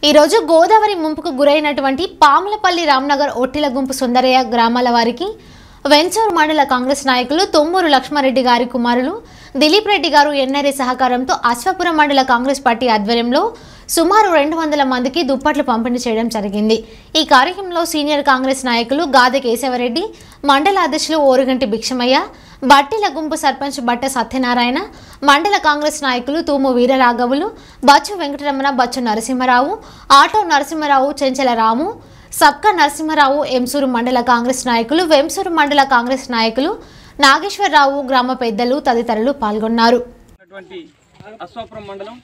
ఈరోజు గోదావరి ముంపుకు గురైనటువంటి పాములపల్లి రామ్నగర్ ఒట్టిల గుంపు సుందరయ్య గ్రామాల వారికి వెంచూరు మండల కాంగ్రెస్ నాయకులు తొమ్మూరు లక్ష్మారెడ్డి గారి కుమారులు దిలీప్ రెడ్డి గారు ఎన్ఆర్ఏ సహకారంతో అశ్వపురం మండల కాంగ్రెస్ పార్టీ ఆధ్వర్యంలో సుమారు రెండు వందల మందికి దుప్పట్లు పంపిణీ చేయడం జరిగింది ఈ కార్యక్రమంలో సీనియర్ కాంగ్రెస్ నాయకులు గాదె కేశవరెడ్డి మండల అధ్యక్షులు ఓరుగంటి భిక్షమయ్య బట్టిల గుంపు సర్పంచ్ బట్ట సత్యనారాయణ మండల కాంగ్రెస్ నాయకులు తూము వీరరాఘవులు బచ్చు వెంకటరమణ బచ్చు నరసింహరావు ఆటో నరసింహరావు చెంచల రాము సబ్కా నరసింహరావు ఎంసూరు మండల కాంగ్రెస్ నాయకులు వెంసూరు మండల కాంగ్రెస్ నాయకులు నాగేశ్వరరావు గ్రామ పెద్దలు తదితరులు పాల్గొన్నారు ఉన్నటువంటి అశ్వాపురం మండలం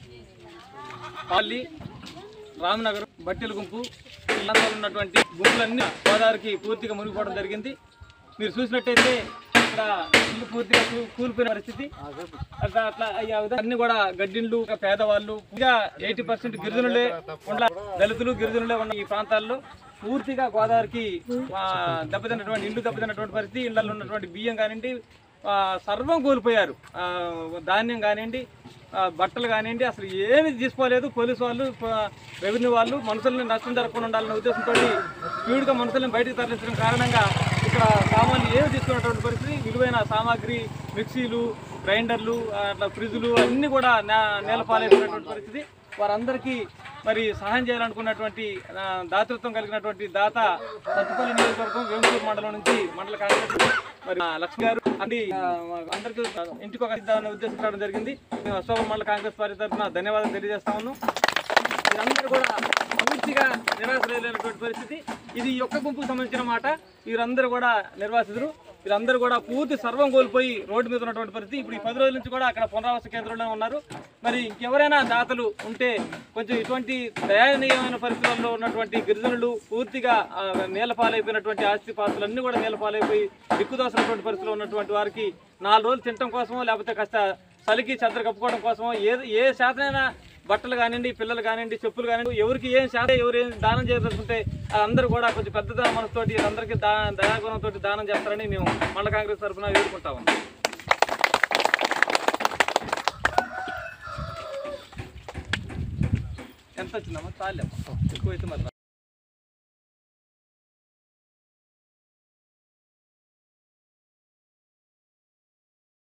పాల్లి రామనగర్ బట్టెల గుంపు ఇళ్ళంతా ఉన్నటువంటి గుంపులన్నీ గోదావరికి పూర్తిగా మునిగిపోవడం జరిగింది మీరు చూసినట్టయితే ఇక్కడ ఇల్లు పూర్తిగా కూ- కూలిపోయిన పరిస్థితి అట్లా అట్లా అయ్యే విధంగా అన్ని కూడా గడ్డిండ్లు పేదవాళ్ళు పూర్తిగా ఎయిటీ పర్సెంట్ గిరిజనులే ఉండ దళితులు గిరిజనులే ఉన్న ఈ ప్రాంతాల్లో పూర్తిగా గోదావరికి ఆ, దెబ్బతిన్నటువంటి ఇల్లు దెబ్బతిన్నటువంటి పరిస్థితి ఇళ్లలో ఉన్నటువంటి బియ్యం కానివ్వండి ఆ, సర్వం కోల్పోయారు ఆ, ధాన్యం కానివ్వండి ఆ, బట్టలు కానివ్వండి అసలు ఏమి తీసుకోలేదు పోలీసు వాళ్ళు ప- రెవెన్యూ వాళ్ళు మనుషుల్ని నష్టం జరగకుండా ఉండాలనే ఉద్దేశంతో స్పీడ్గా మనుషుల్ని బయటకు తరలించడం కారణంగా ఇక్కడ సామాన్లు ఏమి తీసుకున్నటువంటి పరిస్థితి విలువైన సామాగ్రి మిక్సీలు గ్రైండర్లు అట్లా ఫ్రిడ్జ్లు అన్నీ కూడా నే నేలపాలైపోయినటువంటి పరిస్థితి వారందరికీ మరి సహాయం చేయాలనుకున్నటువంటి ఆ, దాతృత్వం కలిగినటువంటి దాత సత్తుపల్లి నియోజకవర్గం వేమూరు మండలం నుంచి మండల కార్యదర్శి మరి ఆ, లక్ష్మి గారు అది ఆ, అందరికీ ఇంటికి ఒక ఇద్దామనే ఉద్దేశం రావడం జరిగింది మేము అశోక మండల కాంగ్రెస్ పార్టీ తరఫున ధన్యవాదాలు తెలియజేస్తా ఉన్నాం వీరందరూ కూడా పూర్తిగా నిరాశ్రయమైనటువంటి పరిస్థితి ఇది ఈ ఒక్క గుంపుకు సంబంధించిన మాట వీరందరూ కూడా నిర్వాసితులు వీరందరూ కూడా పూర్తి సర్వం కోల్పోయి రోడ్డు మీద ఉన్నటువంటి పరిస్థితి ఇప్పుడు ఈ పది రోజుల నుంచి కూడా అక్కడ పునరావాస కేంద్రంలో ఉన్నారు మరి ఇంకెవరైనా దాతలు ఉంటే కొంచెం ఇటువంటి దయనీయమైన పరిస్థితుల్లో ఉన్నటువంటి గిరిజనులు పూర్తిగా ఆ, నేల పాలైపోయినటువంటి ఆస్తి పాస్తులన్నీ కూడా నేల పాలైపోయి దిక్కుదోసినటువంటి పరిస్థితిలో ఉన్నటువంటి వారికి నాలుగు రోజులు తినడం కోసమో లేకపోతే కాస్త చలికి చెద్దరు కప్పుకోవడం కోసమో ఏ ఏ శాతనైనా బట్టలు కానివ్వండి పిల్లలు కానివ్వండి చెప్పులు కానివ్వండి ఎవరికి ఏం శాతం ఎవరు ఏం దానం చేయదలుచుకుంటే అందరూ కూడా కొంచెం పెద్ద మనసుతోటి అందరికీ దా దయాగుణంతో దానం చేస్తారని మేము మండల కాంగ్రెస్ తరఫున వేడుకుంటా ఉన్నాం ఎంత వచ్చిందమ్మా చాలేమ్మా ఎక్కువ అయితే మరి